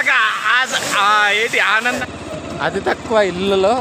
వాళ్ళకి ఆశ- ఆ ఏంటి ఆనందం అతి తక్కువ ఇల్లులో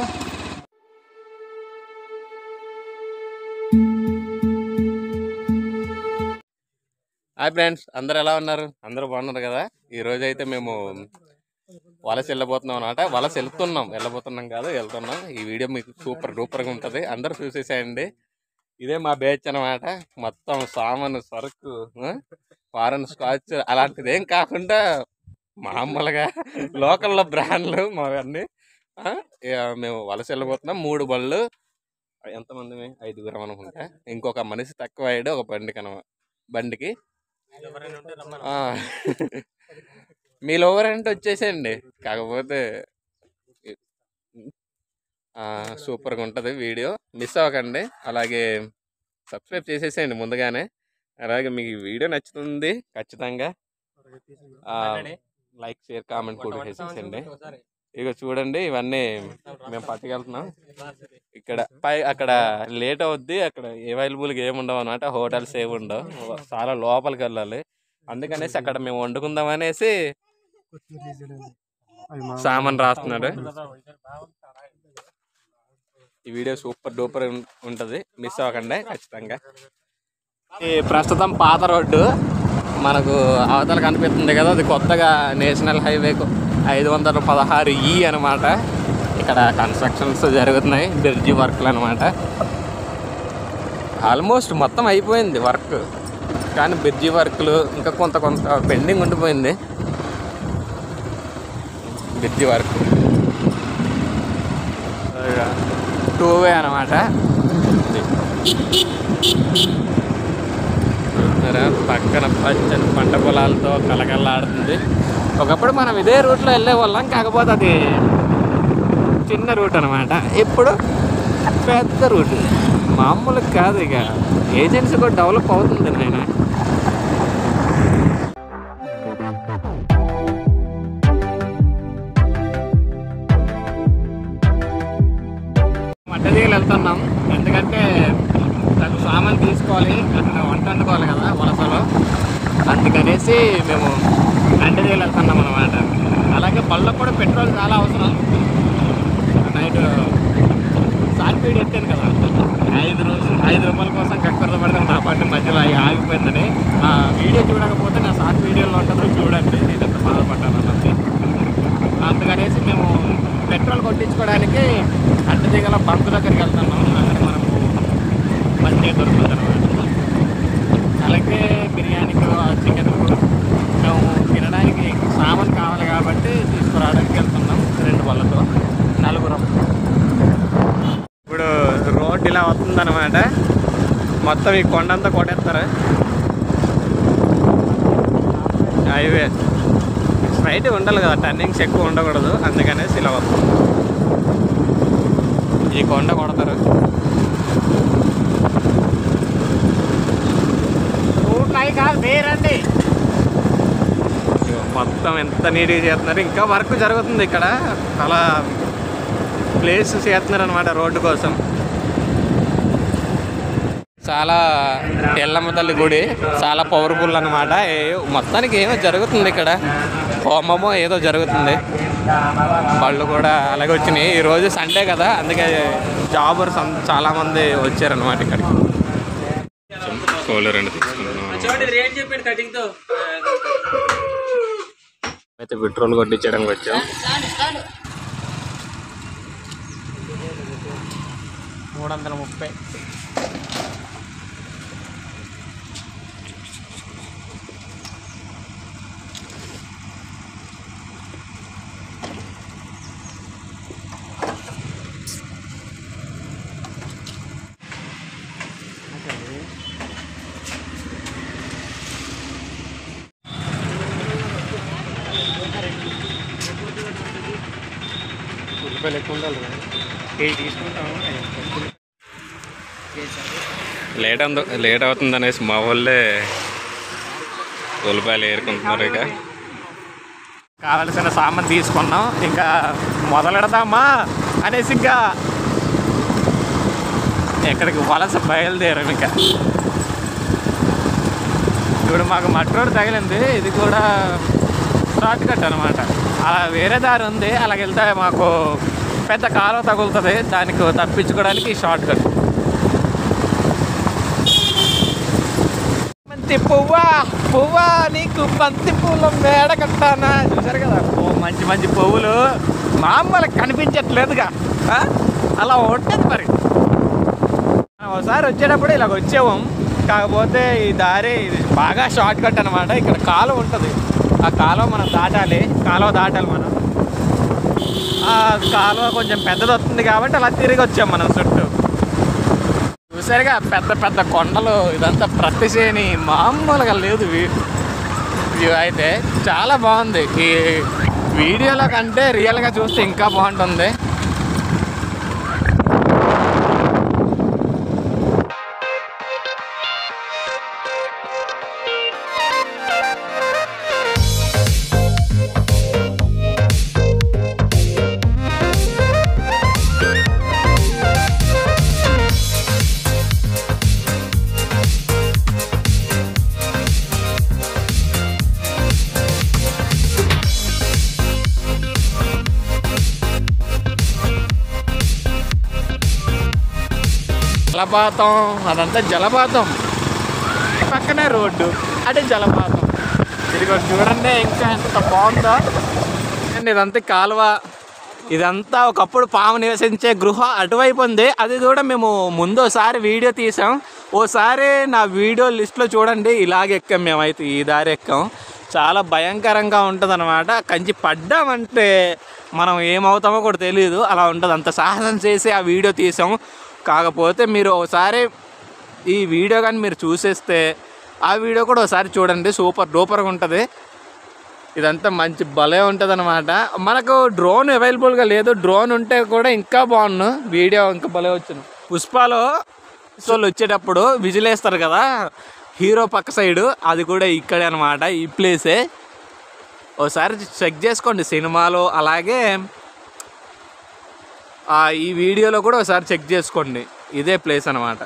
హాయ్ ఫ్రెండ్స్ అందరు ఎలా ఉన్నారు అందరూ బాగున్నారు కదా ఈ రోజు అయితే మేము వలస వెళ్ళబోతున్నాం అనమాట వలస వెళ్తున్నాం వెళ్ళబోతున్నాం కాదు వెళ్తున్నాం ఈ వీడియో మీకు సూపర్ డూపర్గా ఉంటుంది అందరూ చూసేసేయండి ఇదే మా బ్యాచ్ అనమాట మొత్తం సామాను సరుకు ఫారెన్ స్కాచ్ అలాంటిది ఏం కాకుండా మామూలుగా లోకల్లో బ్రాండ్లు మావన్నీ ఆ, ఇక మేము వలస వెళ్ళబోతున్నాం మూడు బళ్ళు ఎంతమంది ఐదుగురం అనుకుంటా ఇంకొక మనిషి తక్కువ అయ్యాడు ఒక బండికి అనమా బండికి ఆ. మీలో ఎవరంటే వచ్చేసేయండి కాకపోతే ఆ, సూపర్గా ఉంటుంది వీడియో మిస్ అవ్వకండి అలాగే సబ్స్క్రైబ్ చేసేసేయండి ముందుగానే అలాగే మీకు ఈ వీడియో నచ్చుతుంది ఖచ్చితంగా ఆ, లైక్ షేర్ కామెంట్ కూడా చేసేసండి ఇక చూడండి ఇవన్నీ మేము పట్టుకెళ్తున్నాం ఇక్కడ పై అక్కడ లేట్ అవుద్ది అక్కడ అవైలబుల్గా ఏమి ఉండవు అనమాట హోటల్స్ ఏమి ఉండవు చాలా లోపలికి వెళ్ళాలి అందుకనేసి అక్కడ మేము వండుకుందాం అనేసి సామాన్ రాస్తున్నాడు ఈ వీడియో సూపర్ డూపర్ ఉంటుంది మిస్ అవ్వకండి ఖచ్చితంగా ఈ ప్రస్తుతం పాత రోడ్డు మనకు అవతల కనిపిస్తుంది కదా అది కొత్తగా నేషనల్ హైవే ఐదు వందల పదహారు ఈ అనమాట ఇక్కడ కన్స్ట్రక్షన్స్ జరుగుతున్నాయి బ్రిడ్జి వర్క్లు అనమాట ఆల్మోస్ట్ మొత్తం అయిపోయింది వర్క్ కానీ బ్రిడ్జి వర్క్లు ఇంకా కొంత కొంత పెండింగ్ ఉండిపోయింది బ్రిడ్జి వర్క్ టూ వే అనమాట చూస్తున్నారా? పక్కన పచ్చని పంట పొలాలతో కలకల్లాడుతుంది ఒకప్పుడు మనం ఇదే రూట్లో వెళ్ళే వాళ్ళం కాకపోతే అది చిన్న రూట్ అనమాట ఇప్పుడు పెద్ద రూట్ మామూలుగా కాదు ఇక ఏజెన్సీ కూడా డెవలప్ అవుతుంది నాయన మట్టదీగలు వెళ్తున్నాం ఎందుకంటే తగు సామాన్ తీసుకోవాలి అక్కడ వంట వండుకోవాలి కదా వలసలో అందుకనేసి మేము అంటదీగలు వెళ్తున్నాం అనమాట అలాగే బళ్ళకు కూడా పెట్రోల్ చాలా అవసరం నైట్ సార్పీడ్ ఎత్తాను కదా ఐదు రోజులు ఐదు రూపాయల కోసం కక్కర్లో పడితే నా పాటు మధ్యలో అవి ఆగిపోయిందని ఆ వీడియో చూడకపోతే నా సార్ వీడియోలో ఉంటుందో చూడండి నేను ఎంత బాధపడ్డాను అన్నది అందుకనేసి మేము పెట్రోల్ కొట్టించుకోవడానికి అడ్డ దిగల బంకు దగ్గరికి వెళ్తున్నాం అక్కడ మనకు మంచి దొరుకుతుంది అనమాట అలాగే బిర్యానీకి చికెన్ మేము తినడానికి సామాన్ కావాలి కాబట్టి తీసుకురావడానికి వెళ్తున్నాం రెండు వాళ్ళతో నలుగురం ఇప్పుడు రోడ్ ఇలా వస్తుందన్నమాట మొత్తం ఈ కొండంతా కొట్టేస్తారు హైవే స్ట్రైట్ ఉండాలి కదా టర్నింగ్స్ ఎక్కువ ఉండకూడదు అందుకనేసి ఇలా వస్తుంది ఈ కొండ కొడతారు కాదు వేరండి మొత్తం ఎంత నీట్గా చేస్తున్నారు ఇంకా వర్క్ జరుగుతుంది ఇక్కడ చాలా ప్లేస్ చేస్తున్నారు అనమాట రోడ్డు కోసం చాలా ఎల్లమ్మ తల్లి గుడి చాలా పవర్ఫుల్ అనమాట మొత్తానికి ఏమో జరుగుతుంది ఇక్కడ హోమమో ఏదో జరుగుతుంది వాళ్ళు కూడా అలాగే వచ్చినాయి ఈరోజు సండే కదా అందుకే జాబర్స్ అం- చాలా మంది వచ్చారనమాట ఇక్కడికి కూలర్ అండి తీసుకుంటున్నాం అయితే పెట్రోల్ కొట్టించడానికి వచ్చాం మూడు వందల ముప్పై ఉల్లిపాయలు ఎక్కువ ఉండాలి కేజీ తీసుకుంటాము లేట్ అందు లేట్ అవుతుంది అనేసి మా వాళ్ళే ఉల్లిపాయలు ఏరుకుంటున్నారు ఇక కావలసిన సామాన్ తీసుకున్నాం ఇంకా మొదలెడదామా అనేసి ఇంకా ఎక్కడికి వలస బయలుదేరాం ఇంకా ఇప్పుడు మాకు మట్టి రోడ్ తగిలింది ఇది కూడా షార్ట్ కట్ అనమాట అలా వేరే దారి ఉంది అలాగ వెళ్తే మాకు పెద్ద కాలువ తగులుతుంది దానికి తప్పించుకోవడానికి షార్ట్ కట్ బంతి పువ్వా పువ్వా నీకు బంతి పువ్వుల మేడ కట్టానా చూసారు కదా ఓ మంచి మంచి పువ్వులు మామూలుగా కనిపించట్లేదుగా ఆ? అలా ఉంటుంది మరి మనం ఒకసారి వచ్చేటప్పుడు ఇలాగ వచ్చేవాం కాకపోతే ఈ దారి ఇది బాగా షార్ట్ కట్ అనమాట ఇక్కడ కాలువ ఉంటుంది ఆ కాలువ మనం దాటాలి కాలువ దాటాలి మనం ఆ కాలువ కొంచెం పెద్దది వస్తుంది కాబట్టి అలా తిరిగి వచ్చాం మనం చుట్టూ చూసారుగా పెద్ద పెద్ద కొండలు ఇదంతా ప్రతిశేని మామూలుగా లేదు వ్యూ వ్యూ అయితే చాలా బాగుంది ఈ వీడియోలో కంటే రియల్గా చూస్తే ఇంకా బాగుంటుంది జలపాతం అదంతా జలపాతం పక్కనే రోడ్డు అదే జలపాతం ఇది కూడా చూడండి ఇంకా ఎంత బాగుందో అండ్ ఇదంతా కాలువ ఇదంతా ఒకప్పుడు పాము నివసించే గృహ అటువైపు ఉంది అది కూడా మేము ముందు ఒకసారి వీడియో తీసాం ఓసారి నా వీడియో లిస్ట్లో చూడండి ఇలాగ ఎక్కాం మేమైతే ఈ దారి ఎక్కాం చాలా భయంకరంగా ఉంటుంది అనమాట కంచి పడ్డామంటే మనం ఏమవుతామో కూడా తెలియదు అలా ఉంటుంది అంత సాహసం చేసి ఆ వీడియో తీసాం కాకపోతే మీరు ఒకసారి ఈ వీడియో కానీ మీరు చూసేస్తే ఆ వీడియో కూడా ఒకసారి చూడండి సూపర్ డూపర్గా ఉంటుంది ఇదంతా మంచి భలే ఉంటుంది అనమాట మనకు డ్రోన్ అవైలబుల్గా లేదు డ్రోన్ ఉంటే కూడా ఇంకా బాగుండు వీడియో ఇంకా భలే వచ్చింది పుష్పలో వాళ్ళు వచ్చేటప్పుడు విజిలేస్తారు కదా హీరో పక్క సైడు అది కూడా ఇక్కడే అనమాట ఈ ప్లేసే ఒకసారి చెక్ చేసుకోండి సినిమాలో అలాగే ఆ, ఈ వీడియోలో కూడా ఒకసారి చెక్ చేసుకోండి ఇదే ప్లేస్ అనమాట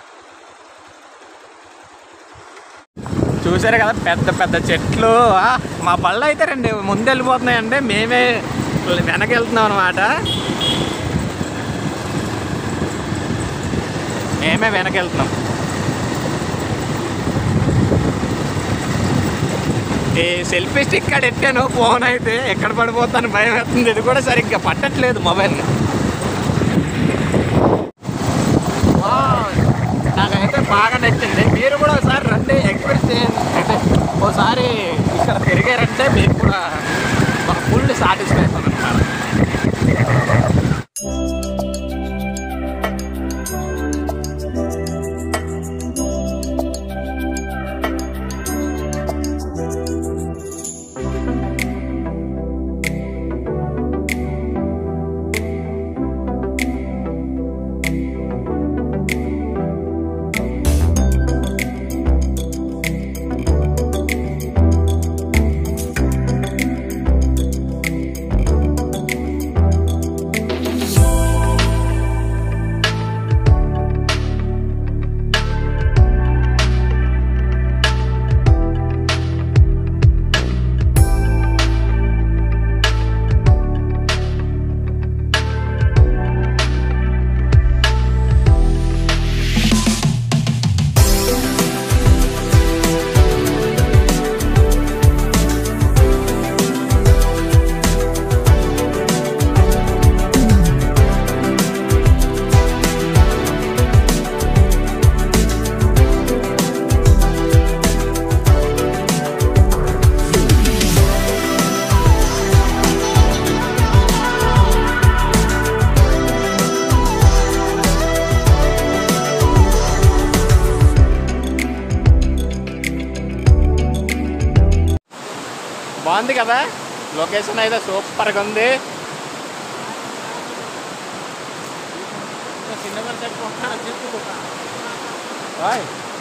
చూసారు కదా పెద్ద పెద్ద చెట్లు ఆ, మా పళ్ళు అయితే రండి ముందు వెళ్ళిపోతున్నాయంటే మేమే వెనక వెళ్తున్నాం అనమాట మేమే వెనక వెళ్తున్నాం ఈ సెల్ఫీ స్టిక్ కాడ ఎట్టాను ఫోన్ అయితే ఎక్కడ పడిపోతాను భయం వేస్తుంది ఇది కూడా సరిగ్గా పట్టట్లేదు మొబైల్ నాకైతే బాగా నచ్చింది మీరు కూడా ఒకసారి రండి ఎక్స్పీరియన్స్ చేయండి అంటే ఒకసారి ఇక్కడ తిరిగారంటే మీరు కూడా ఫుల్ సాటిస్ఫాక్షన్ అనమాట బాగుంది కదా లొకేషన్ అయితే సూపర్గా ఉంది హాయ్.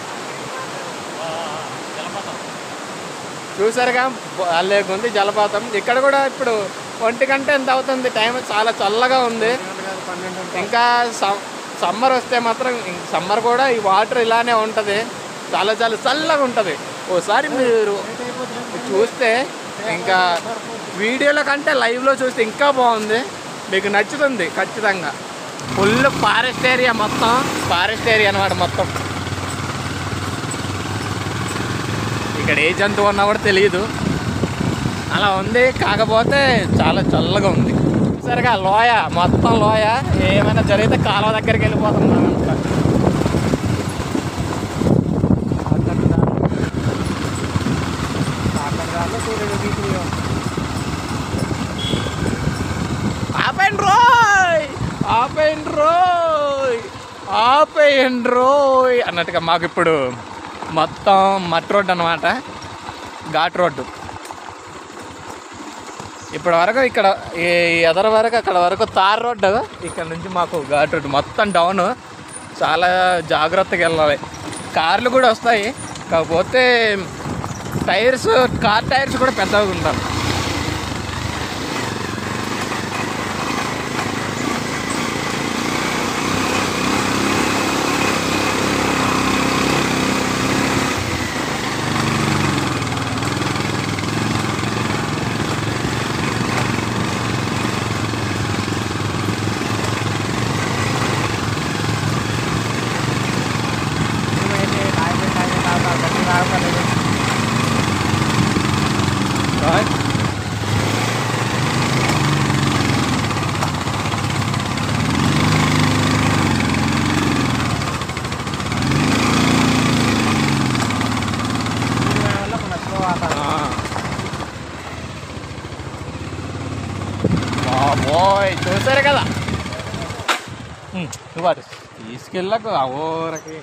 చూసారుగా అల్లే ఉంది జలపాతం ఇక్కడ కూడా ఇప్పుడు ఒంటి గంట ఎంత అవుతుంది టైం చాలా చల్లగా ఉంది ఇంకా సమ్మర్ వస్తే మాత్రం సమ్మర్ కూడా ఈ వాటర్ ఇలానే ఉంటుంది చాలా చాలా చల్లగా ఉంటుంది ఓసారి మీరు చూస్తే ఇంకా వీడియోలో కంటే లైవ్లో చూస్తే ఇంకా బాగుంది మీకు నచ్చుతుంది ఖచ్చితంగా ఫుల్ ఫారెస్ట్ ఏరియా మొత్తం ఫారెస్ట్ ఏరియా అనమాట మొత్తం ఇక్కడ ఏ జంతువు ఉన్నా కూడా తెలియదు అలా ఉంది కాకపోతే చాలా చల్లగా ఉంది సరిగా లోయ మొత్తం లోయ ఏమైనా జరిగితే కాలువ దగ్గరికి వెళ్ళిపోతున్నాం అంతా ఆపండి రోయ్ ఆపండి రోయ్ ఆపేయండి రోయ్ అన్నట్టుగా మాకు ఇప్పుడు మొత్తం మట్టి రోడ్డు అనమాట ఘాట్ రోడ్డు ఇప్పటి వరకు ఇక్కడ ఈ ఎదర వరకు అక్కడ వరకు తార్ రోడ్డు ఇక్కడ నుంచి మాకు ఘాట్ రోడ్డు మొత్తం డౌన్ చాలా జాగ్రత్తగా వెళ్ళాలి కార్లు కూడా వస్తాయి కాకపోతే టైర్స్ కార్ టైర్స్ కూడా పెద్దగా ఉంటాయి Right? బాబోయ్ చూసారు కదా వాడు తీసుకెళ్ళకు ఆ ఊరకి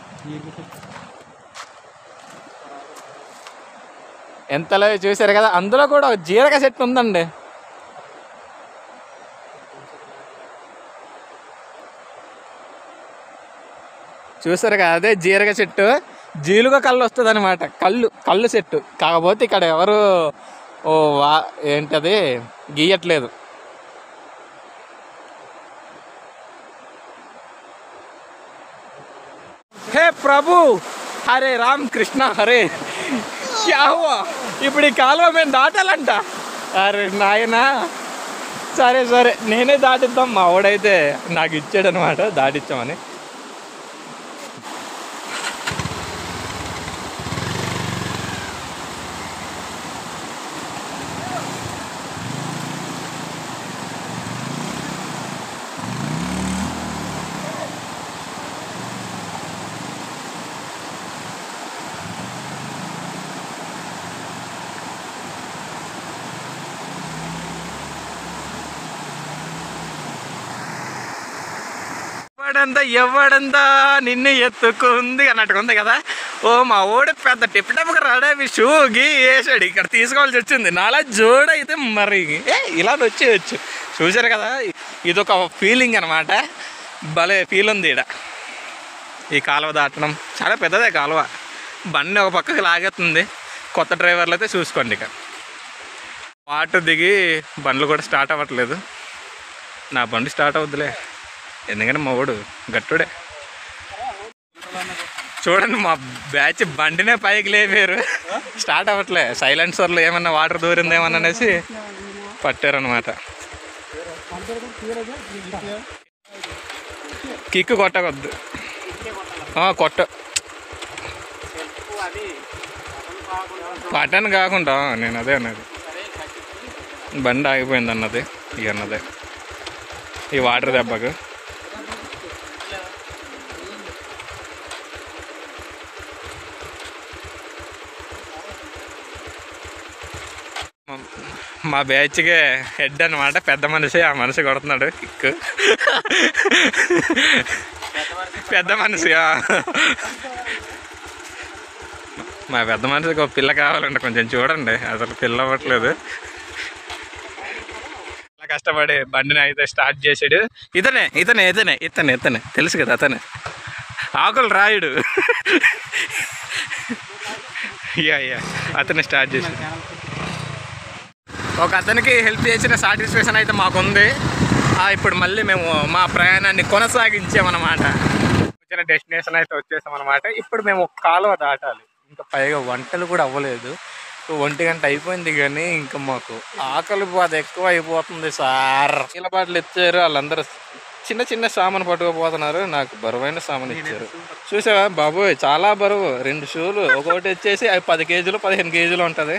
ఎంతలో చూసారు కదా అందులో కూడా ఒక జీరక చెట్టు ఉందండి చూసారు కదా అదే జీరక చెట్టు జీలుగ కళ్ళు వస్తుంది అనమాట కళ్ళు కళ్ళు చెట్టు కాకపోతే ఇక్కడ ఎవరు ఓ వా ఏంటది గీయట్లేదు హే ప్రభు హరే రామ్ కృష్ణ హరే క్యా హువా ఇప్పుడు ఈ కాలువ మేము దాటాలంట అరే నాయనా సరే సరే నేనే దాటిద్దాం మా వాడైతే నాకు ఇచ్చాడు అనమాట దాటిచ్చామని ఎవడంతా ఎవడంతా నిన్ను ఎత్తుకుంది అన్నట్టుగా ఉంది కదా ఓ మా ఓడి పెద్ద టిప్ టప్గా రెడీ షూ గీ వేసాడు ఇక్కడ తీసుకోవాల్సి వచ్చింది నాలా జోడ అయితే మరి ఏ ఇలా వచ్చేయచ్చు చూసారు కదా ఇది ఒక ఫీలింగ్ అనమాట భలే ఫీల్ ఉంది ఇక్కడ ఈ కాలువ దాటడం చాలా పెద్దదే కాలువ బండి ఒక పక్కకి లాగేస్తుంది కొత్త డ్రైవర్లు అయితే చూసుకోండి ఇక వాటర్ దిగి బండ్లు కూడా స్టార్ట్ అవ్వట్లేదు నా బండి స్టార్ట్ అవుద్దిలే ఎందుకంటే మా వాడు గట్టుడే చూడండి మా బ్యాచ్ బండినే పైకి లేపారు స్టార్ట్ అవ్వట్లే సైలెన్సర్లో ఏమన్నా వాటర్ దూరింది ఏమన్నా అనేసి పట్టారనమాట కిక్ కొట్టకొద్దు ఆ, కొట్ట పట్టని కాకుండా నేను అదే అన్నది బండి ఆగిపోయింది అన్నది ఇక అన్నదే ఈ వాటర్ దెబ్బకు మా- మా బ్యాచ్కి హెడ్ అనమాట పెద్ద మనిషి ఆ మనిషి కొడుతున్నాడు కిక్ పెద్ద మనిషి ఆ. మా పెద్ద మనిషికి ఒక పిల్ల కావాలంటే కొంచెం చూడండి అసలు పిల్ల అవ్వట్లేదు చాలా కష్టపడి బండిని అయితే స్టార్ట్ చేసాడు ఇతనే ఇతనే ఇతనే ఇతనే ఇతనే తెలుసు కదా అతనే ఆకులు రాయుడు యా యా అతనే స్టార్ట్ చేసాడు ఒక అతనికి హెల్ప్ చేసిన సాటిస్ఫాక్షన్ అయితే మాకుంది ఆ, ఇప్పుడు మళ్ళీ మేము మా ప్రయాణాన్ని కొనసాగించామన్నమాట వచ్చిన డెస్టినేషన్ అయితే వచ్చేసాం అనమాట ఇప్పుడు మేము ఒక కాలువ దాటాలి ఇంకా పైగా వంటలు కూడా అవ్వలేదు మాకు ఒంటి గంట అయిపోయింది కానీ ఇంకా మాకు ఆకలి బాధ ఎక్కువ అయిపోతుంది సార్ నీళ్ళ బాటలు ఇచ్చారు వాళ్ళందరూ చిన్న చిన్న సామాను పట్టుకుపోతున్నారు నాకు బరువైన సామాను ఇచ్చారు చూసావా బాబోయ్ చాలా బరువు రెండు షూలు ఒకటి వచ్చేసి అవి పది కేజీలు పదిహేను కేజీలు ఉంటుంది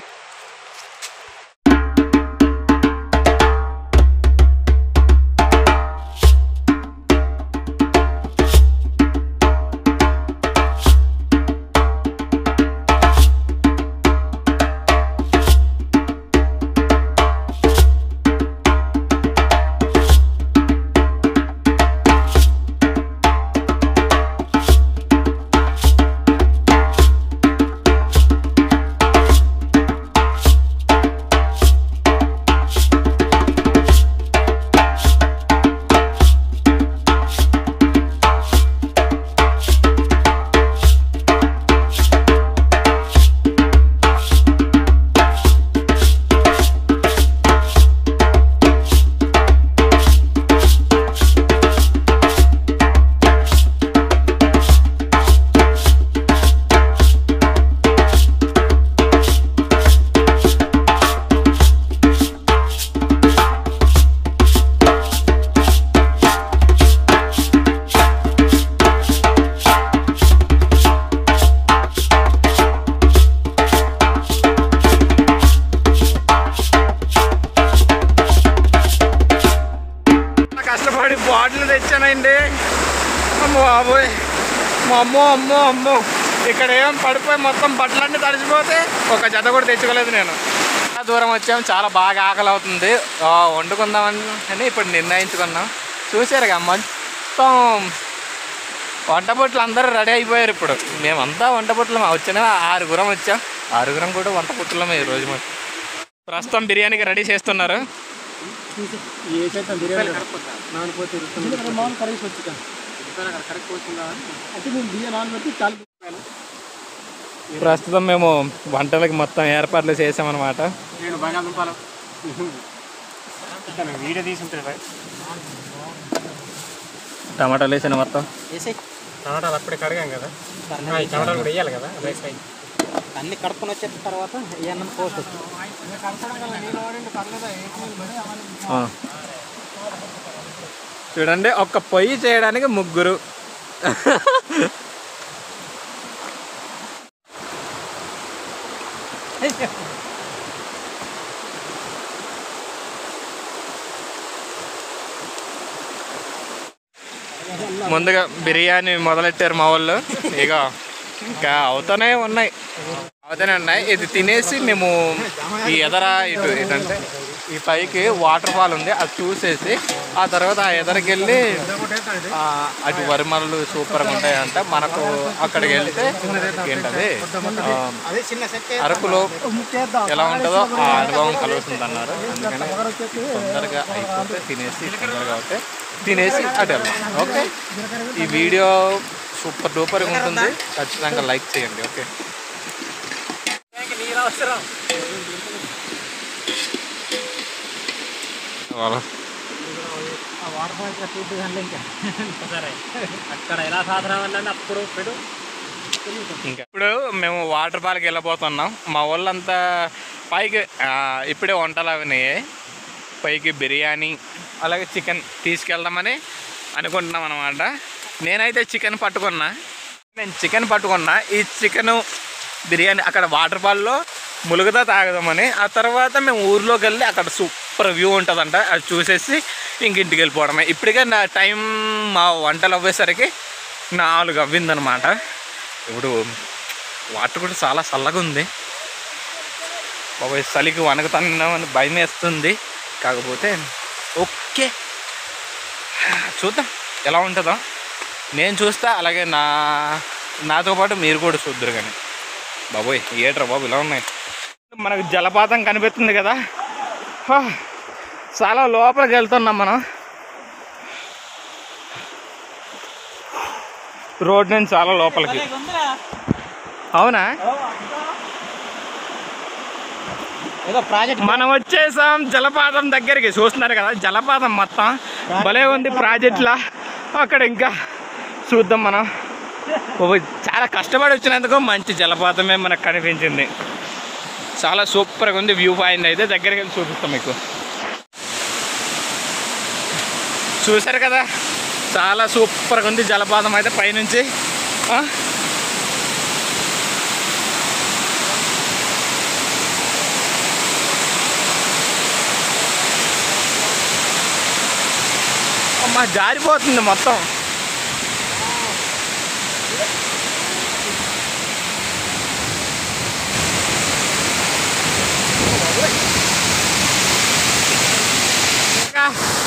కష్టపడి బాటిల్ తెచ్చానండి అమ్మో బాబోయ్ మా అమ్మో అమ్మో అమ్మో ఇక్కడ ఏం పడిపోయి మొత్తం బట్టలన్నీ తడిసిపోతే ఒక జత కూడా తెచ్చుకోలేదు నేను చాలా దూరం వచ్చాం చాలా బాగా ఆకలి అవుతుంది ఆ, వండుకుందామని అని ఇప్పుడు నిర్ణయించుకున్నాం చూసారుగా మొత్తం వంట బొట్లు అందరూ రెడీ అయిపోయారు ఇప్పుడు మేమంతా వంట బొట్లు వచ్చిన ఆరుగురం వచ్చాం ఆరుగురం కూడా వంట బొట్టులమే ఈ రోజు మాకు ప్రస్తుతం బిర్యానీకి రెడీ చేస్తున్నారు ఏ చేద్దాం బిర్యానీ నానిపోతే మామూలు కర్రీస్ వచ్చి కరెక్ట్ వచ్చిందా అంటే మేము బియ్యం నానబెట్టి చాలు ప్రస్తుతం మేము వంటలకి మొత్తం ఏర్పాట్లు చేసామన్నమాట నేను బంగాళదుంపాలు వీడియో తీసి ఉంటుంది బాయ్ టమాటాలు వేసిన మొత్తం టమాటాలు అప్పుడే కడిగాం కదా ఆ, ఈ టమాటాలు కూడా వేయాలి కదా రైస్ అయ్యి అన్ని కడుక్కొని వచ్చిన తర్వాత ఈ అన్నం పోస్ట్ ఆ. చూడండి ఒక్క పొయ్యి చేయడానికి ముగ్గురు ముందుగా బిర్యానీ మొదలెట్టారు మా వాళ్ళు ఇక ఇంకా అవుతానే ఉన్నాయి అవుతానే ఉన్నాయి ఇది తినేసి మేము ఈ ఎదర ఇటు ఏంటంటే ఈ పైకి వాటర్ ఫాల్ ఉంది అది చూసేసి ఆ తర్వాత ఆ ఎదరికి వెళ్ళి ఆ, అటు వరిమలలు సూపర్గా ఉంటాయంట మనకు అక్కడికి వెళ్తే ఏంటది ఆ, అదే చిన్న సెట్ అరకులో ఎలా ఉంటుందో ఆ అనుభవం కలుగుతుంది అన్నారు అందుకని తొందరగా అయిపోతే తినేసి తొందరగా అవుతే తినేసి అటు వెళ్దాం ఓకే ఈ వీడియో సూపర్ డూపర్గా ఉంటుంది ఖచ్చితంగా లైక్ చేయండి ఓకే వాళ్ళ వాటర్ ఫాల్స్ చూద్దు కానీ ఇంకా సరే అక్కడ ఎలా సాధన వల్ల అప్పుడు పెడు ఇంకా ఇప్పుడు మేము వాటర్ పార్క్ వెళ్ళబోతున్నాం మా వాళ్ళంతా పైకి ఆ, ఇప్పుడే వంటలు అవినాయి పైకి బిర్యానీ అలాగే చికెన్ తీసుకెళ్దామని అనుకుంటున్నాం అనమాట నేనైతే చికెన్ పట్టుకున్నా నేను చికెన్ పట్టుకున్నా ఈ చికెన్ బిర్యానీ అక్కడ వాటర్ ఫాల్లో ములుగుతా తాగదామని ఆ తర్వాత మేము ఊర్లోకి వెళ్ళి అక్కడ సూపర్ వ్యూ ఉంటుందంట అది చూసేసి ఇంక ఇంటికి వెళ్ళిపోవడమే ఇప్పటికే నా టైం మా వంటలు అవ్వేసరికి నాలుగు అవ్విందనమాట ఇప్పుడు వాటర్ కూడా చాలా చల్లగా ఉంది బాబాయ్ చలికి వణుకుతానేమని భయం వేస్తుంది కాకపోతే ఓకే చూద్దాం ఎలా ఉంటుందో నేను చూస్తా అలాగే నా నాతో పాటు మీరు కూడా చూద్దరు కానీ బాబోయ్ ఏట్రా బాబు ఇలా ఉన్నాయి మనకు జలపాతం కనిపిస్తుంది కదా హా, చాలా లోపలికి వెళ్తున్నాం మనం రోడ్ నుంచి చాలా లోపలికి అవునా ఏదో ప్రాజెక్ట్ మనం వచ్చేసాం జలపాతం దగ్గరికి చూస్తున్నారు కదా జలపాతం మొత్తం భలే ఉంది ప్రాజెక్ట్లా అక్కడ ఇంకా చూద్దాం మనం ఓ, చాలా కష్టపడి వచ్చినందుకు మంచి జలపాతమే మనకు కనిపించింది చాలా సూపర్గా ఉంది వ్యూ పాయింట్ అయితే దగ్గరికి వెళ్ళి చూపిస్తాం మీకు చూసారు కదా చాలా సూపర్గా ఉంది జలపాతం అయితే పైనుంచి ఆ? అమ్మా జారిపోతుంది మొత్తం ఇంకా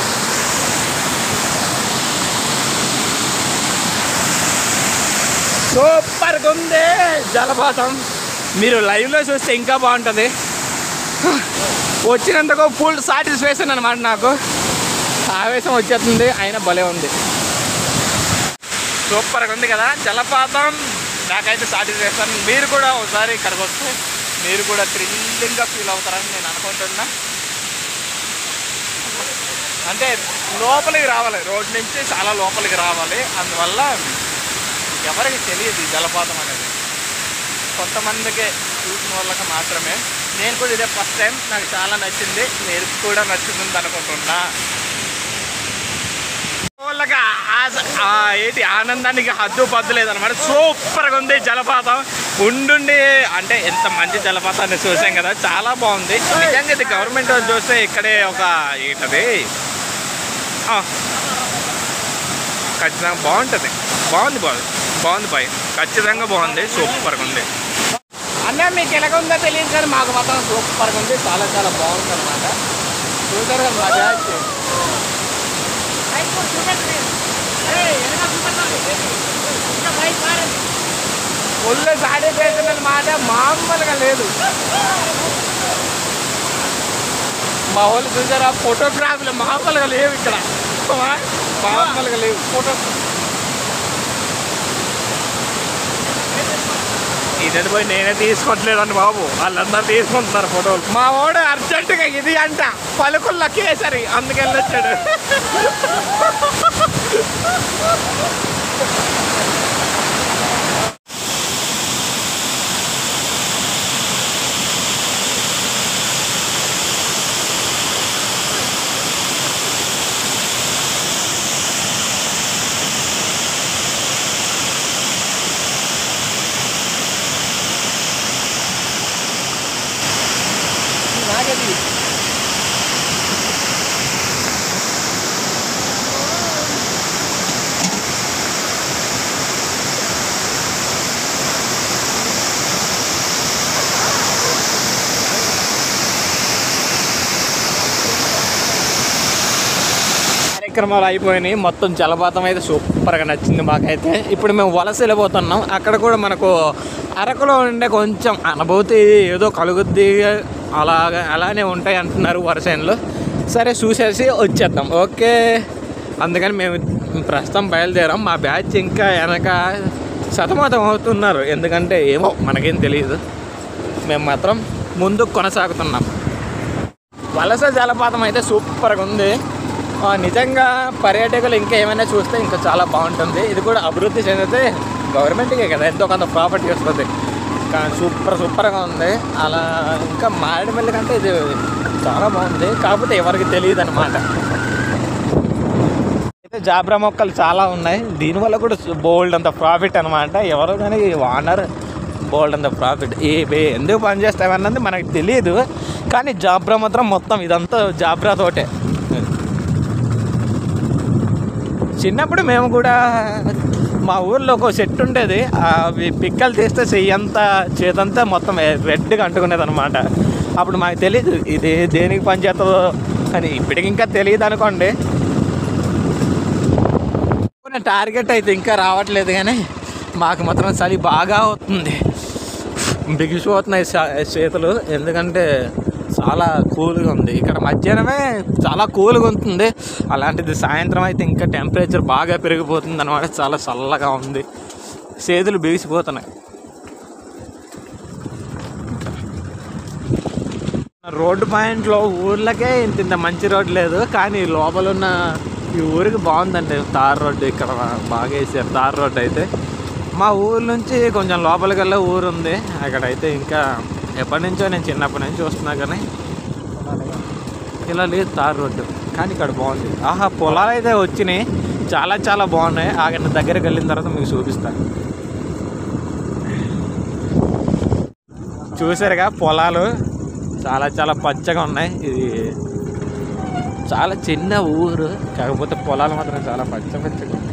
సూపర్గా ఉంది జలపాతం మీరు లైవ్లో చూస్తే ఇంకా బాగుంటుంది వచ్చినందుకు ఫుల్ సాటిస్ఫాక్షన్ అనమాట నాకు ఆవేశం వచ్చేస్తుంది అయినా భలే ఉంది సూపర్గా ఉంది కదా జలపాతం నాకైతే సాటిస్ఫాక్షన్ మీరు కూడా ఒకసారి ఇక్కడికి వస్తే మీరు కూడా థ్రిల్లింగ్గా ఫీల్ అవుతారని నేను అనుకుంటున్నా అంటే లోపలికి రావాలి రోడ్ నుంచి చాలా లోపలికి రావాలి అందువల్ల ఎవరికి తెలియదు ఈ జలపాతం అనేది కొంతమందికి చూసిన వాళ్ళకి మాత్రమే నేను కూడా ఇదే ఫస్ట్ టైం నాకు చాలా నచ్చింది మీరు కూడా నచ్చుతుంది అనుకుంటున్నా వాళ్ళకి ఆశ ఆ ఏంటి ఆనందానికి హద్దు పద్దు లేదనమాట సూపర్గా ఉంది జలపాతం ఉండుండి అంటే ఎంత మంచి జలపాతాన్ని చూసాం కదా చాలా బాగుంది నిజంగా ఇది గవర్నమెంట్ వాళ్ళు చూస్తే ఇక్కడే ఒక ఏంటది ఆ, ఖచ్చితంగా బాగుంటుంది బాగుంది బాగుంది బాగుంది బాయ్ ఖచ్చితంగా బాగుంది సూపర్గా ఉంది అన్న మీకు ఎలాగ ఉందో తెలియదు కానీ మాకు మాత్రం సూపర్గా ఉంది చాలా చాలా బాగుంది అనమాట చూసారు కదా మా బ్యాచ్ ఫుల్ సాటిస్ఫాక్షన్ అనమాట మామూలుగా లేదు మా వాళ్ళు చూసారా ఫోటోగ్రాఫీలు మామూలుగా లేవు ఇక్కడ మామూలుగా లేవు ఫోటో ఇదని పోయి నేనే తీసుకోవట్లేదండి బాబు వాళ్ళందరూ తీసుకుంటున్నారు ఫోటోలు మా వాడు అర్జెంటుగా ఇది అంట పలుకుల్లో కేసరి అందుకెళ్ళి వచ్చాడు నాగది కార్యక్రమాలు అయిపోయినాయి మొత్తం జలపాతం అయితే సూపర్గా నచ్చింది మాకైతే ఇప్పుడు మేము వలస వెళ్ళిపోతున్నాం అక్కడ కూడా మనకు అరకులో ఉండే కొంచెం అనుభూతి ఏదో కలుగుద్ది అలాగా అలానే ఉంటాయి అంటున్నారు వరసైన్లు సరే చూసేసి వచ్చేద్దాం ఓకే అందుకని మేము ప్రస్తుతం బయలుదేరాం మా బ్యాచ్ ఇంకా వెనక సతమతం అవుతున్నారు ఎందుకంటే ఏమో మనకేం తెలియదు మేము మాత్రం ముందుకు కొనసాగుతున్నాం వలస జలపాతం అయితే సూపర్గా ఉంది ఆ, నిజంగా పర్యాటకులు ఇంకా ఏమైనా చూస్తే ఇంకా చాలా బాగుంటుంది ఇది కూడా అభివృద్ధి చెందితే గవర్నమెంట్కే కదా ఎంతో కొంత ప్రాపర్టీ వస్తుంది కా- సూపర్ సూపర్గా ఉంది అలా ఇంకా మారేడుమల్లి కంటే ఇది చాలా బాగుంది కాకపోతే ఎవరికి తెలియదు అనమాట అయితే జాబ్రా మొక్కలు చాలా ఉన్నాయి దీనివల్ల కూడా బోల్డ్ అంత ప్రాఫిట్ అనమాట ఎవరు కానీ వానర్ బోల్డ్ అంత ప్రాఫిట్ ఏ బే ఎందుకు పని చేస్తామన్నది మనకు తెలియదు కానీ జాబ్రా మాత్రం మొత్తం ఇదంతా జాబ్రా తోటే చిన్నప్పుడు మేము కూడా మా ఊర్లో ఒక చెట్టు ఉండేది అవి పిక్కలు తీస్తే చెయ్యంతా చేతంతా మొత్తం రెడ్గా అంటుకునేది అనమాట అప్పుడు మాకు తెలియదు ఇది దేనికి పనిచేస్తుందో అని ఇప్పటికి ఇంకా తెలియదు అనుకోండి అనుకున్న టార్గెట్ అయితే ఇంకా రావట్లేదు కానీ మాకు మాత్రం చలి బాగా అవుతుంది బిగిసిపోతున్నాయి చా- చేతులు ఎందుకంటే చాలా కూల్గా ఉంది ఇక్కడ మధ్యాహ్నమే చాలా కూల్గా ఉంటుంది అలాంటిది సాయంత్రం అయితే ఇంకా టెంపరేచర్ బాగా పెరిగిపోతుంది అనమాట చాలా చల్లగా ఉంది చేతులు బిగిసిపోతున్నాయి రోడ్డు పాయింట్లో ఊర్లకే ఇంత ఇంత మంచి రోడ్ లేదు కానీ లోపల ఉన్న ఈ ఊరికి బాగుందండి తార్ రోడ్డు ఇక్కడ బాగా వేసారు తార్ రోడ్డు అయితే మా ఊరు నుంచి కొంచెం లోపలికి వెళ్ళే ఊరు ఉంది అక్కడైతే ఇంకా ఎప్పటి నుంచో నేను చిన్నప్పటి నుంచి చూస్తున్నా కానీ ఇలా లేదు తార్ రోడ్డు కానీ ఇక్కడ బాగుంది ఆహా పొలాలు అయితే వచ్చినాయి చాలా చాలా బాగున్నాయి ఆగండి దగ్గరికి వెళ్ళిన తర్వాత మీకు చూపిస్తాను చూసారుగా పొలాలు చాలా చాలా పచ్చగా ఉన్నాయి ఇది చాలా చిన్న ఊరు కాకపోతే పొలాలు మాత్రం చాలా పచ్చ పచ్చగా ఉన్నాయి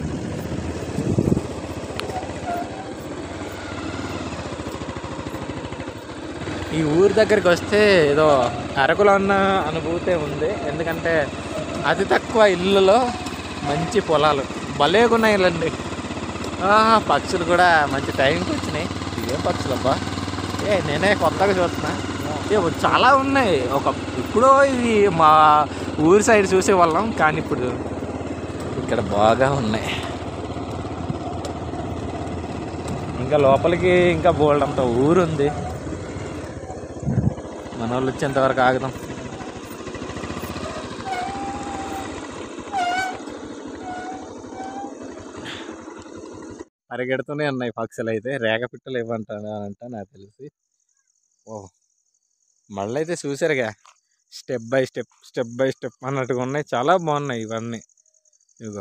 ఈ ఊరి దగ్గరికి వస్తే ఏదో అరకులో ఉన్న అనుభూతే ఉంది ఎందుకంటే అతి తక్కువ ఇళ్ళలో మంచి పొలాలు భలేగా ఉన్నాయి ఇళ్ళండి పక్షులు కూడా మంచి టైంకి వచ్చినాయి ఇవే పక్షులు అబ్బా ఏ నేనే కొత్తగా చూస్తున్నా ఏ చాలా ఉన్నాయి ఒక ఇప్పుడో ఇవి మా ఊరి సైడ్ చూసేవాళ్ళం కానీ ఇప్పుడు ఇక్కడ బాగా ఉన్నాయి ఇంకా లోపలికి ఇంకా బోల్డ్ అంత ఊరు ఉంది మన వాళ్ళు వచ్చేంతవరకు ఆగుదాం పరిగెడుతూనే ఉన్నాయి పక్షులు అయితే రేగ పిట్టలు ఇవ్వంటాను అని అంట నాకు తెలిసి ఓ మళ్ళీ అయితే చూసారుగా step by step step by step అన్నట్టుగా ఉన్నాయి చాలా బాగున్నాయి ఇవన్నీ ఇదిగో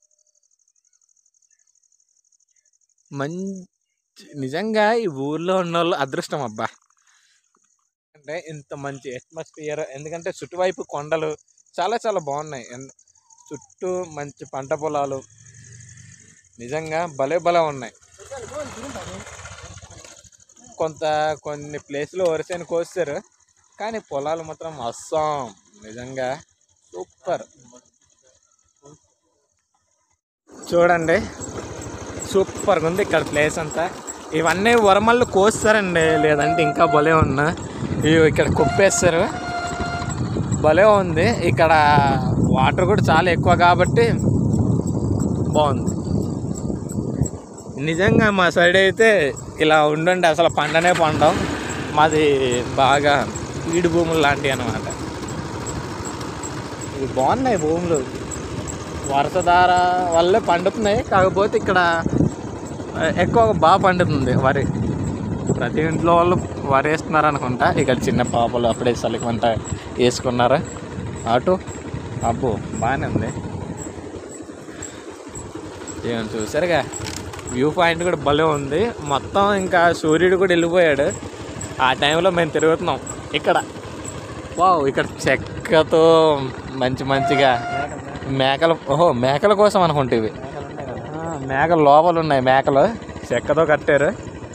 మంచి నిజంగా ఈ ఊర్లో ఉన్న వాళ్ళు అదృష్టం అబ్బా అంటే ఇంత మంచి అట్మాస్ఫియర్ ఎందుకంటే చుట్టువైపు కొండలు చాలా చాలా బాగున్నాయి ఎన్- చుట్టూ మంచి పంట పొలాలు నిజంగా భలే భలే ఉన్నాయి కొంత కొన్ని ప్లేస్లో వరిసేను కోస్తారు కానీ పొలాలు మాత్రం అస్సాం నిజంగా సూపర్ చూడండి సూపర్గా ఉంది ఇక్కడ ప్లేస్ అంతా ఇవన్నీ వరమల్లు కోస్తారండి లేదంటే ఇంకా భలే ఉన్నా ఇవి ఇక్కడ కుప్పేస్తారు భలే ఉంది ఇక్కడ వాటర్ కూడా చాలా ఎక్కువ కాబట్టి బాగుంది నిజంగా మా సైడ్ అయితే ఇలా ఉండండి అసలు పండనే పండం మాది బాగా ఈడు భూములు లాంటివి అనమాట ఇవి బాగున్నాయి భూములు వర్షధార వల్లే పండుతున్నాయి కాకపోతే ఇక్కడ ఆ, ఎక్కువ బాగా పండుతుంది వరి ప్రతి ఇంట్లో వాళ్ళు వరి వేస్తున్నారు అనుకుంటా ఇక్కడ చిన్న పాపలు అప్పుడే చలికి వంట వేసుకున్నారు అటు అబ్బో బాగానే ఉంది ఏమని చూసారుగా వ్యూ పాయింట్ కూడా భలే ఉంది మొత్తం ఇంకా సూర్యుడు కూడా వెళ్ళిపోయాడు ఆ టైంలో మేము తిరుగుతున్నాం ఇక్కడ వావ్ ఇక్కడ చెక్కతో మంచి మంచిగా మేకలు ఓహో మేకల కోసం అనుకుంటే ఇవి ఆ, మేకలు లోపల ఉన్నాయి మేకలు చెక్కతో కట్టారు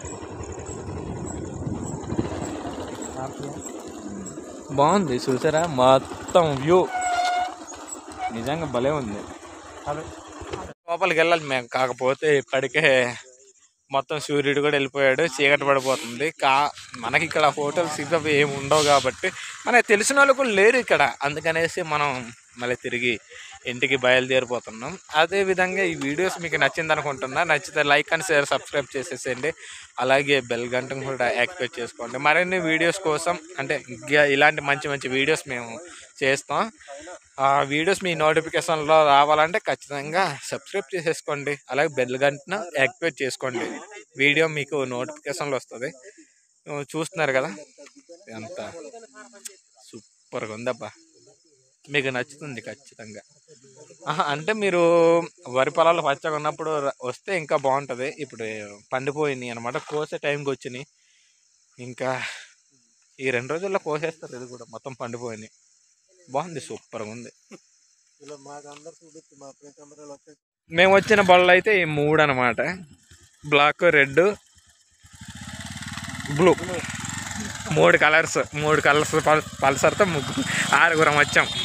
బాగుంది చూసారా మొత్తం వ్యూ నిజంగా భలే ఉంది లోపలికి వెళ్ళాలి మేము కాకపోతే ఇప్పటికే మొత్తం సూర్యుడు కూడా వెళ్ళిపోయాడు చీకటి పడిపోతుంది కా మనకి ఇక్కడ హోటల్స్ ఇవి ఏమి ఉండవు కాబట్టి మనకి తెలిసిన వాళ్ళు కూడా లేరు ఇక్కడ అందుకనేసి మనం మళ్ళీ తిరిగి ఇంటికి బయలుదేరిపోతున్నాం అదే విధంగా ఈ వీడియోస్ మీకు నచ్చింది అనుకుంటున్నా నచ్చితే లైక్ అండ్ షేర్ సబ్స్క్రైబ్ చేసేసేయండి అలాగే బెల్ గంటను కూడా యాక్టివేట్ చేసుకోండి మరిన్ని వీడియోస్ కోసం అంటే ఇంకా ఇలాంటి మంచి మంచి వీడియోస్ మేము చేస్తాం ఆ వీడియోస్ మీ నోటిఫికేషన్లో రావాలంటే ఖచ్చితంగా సబ్స్క్రైబ్ చేసేసుకోండి అలాగే బెల్ గంటను యాక్టివేట్ చేసుకోండి వీడియో మీకు నోటిఫికేషన్లో వస్తుంది ఉ, చూస్తున్నారు కదా ఎంత సూపర్గా ఉందబ్బా మీకు నచ్చుతుంది ఖచ్చితంగా ఆహా, అంటే మీరు వరి పొలాలు పచ్చగా ఉన్నప్పుడు ర- వస్తే ఇంకా బాగుంటుంది ఇప్పుడు పండిపోయినాయి అనమాట కోసే టైంకి వచ్చినాయి ఇంకా ఈ రెండు రోజుల్లో కోసేస్తారు ఇది కూడా మొత్తం పండిపోయినాయి బాగుంది సూపర్గా ఉంది ఇలా మాకు అందరు చూపించి మా ఫ్రెండ్స్ అందరూ ఇలా వచ్చి మేము వచ్చిన బళ్ళు అయితే ఈ మూడు అనమాట బ్లాక్ రెడ్ బ్లూ మూడు కలర్స్ మూడు కలర్స్ పల్ పల్సర్తో ముగ్గురు ఆరుగురం వచ్చాం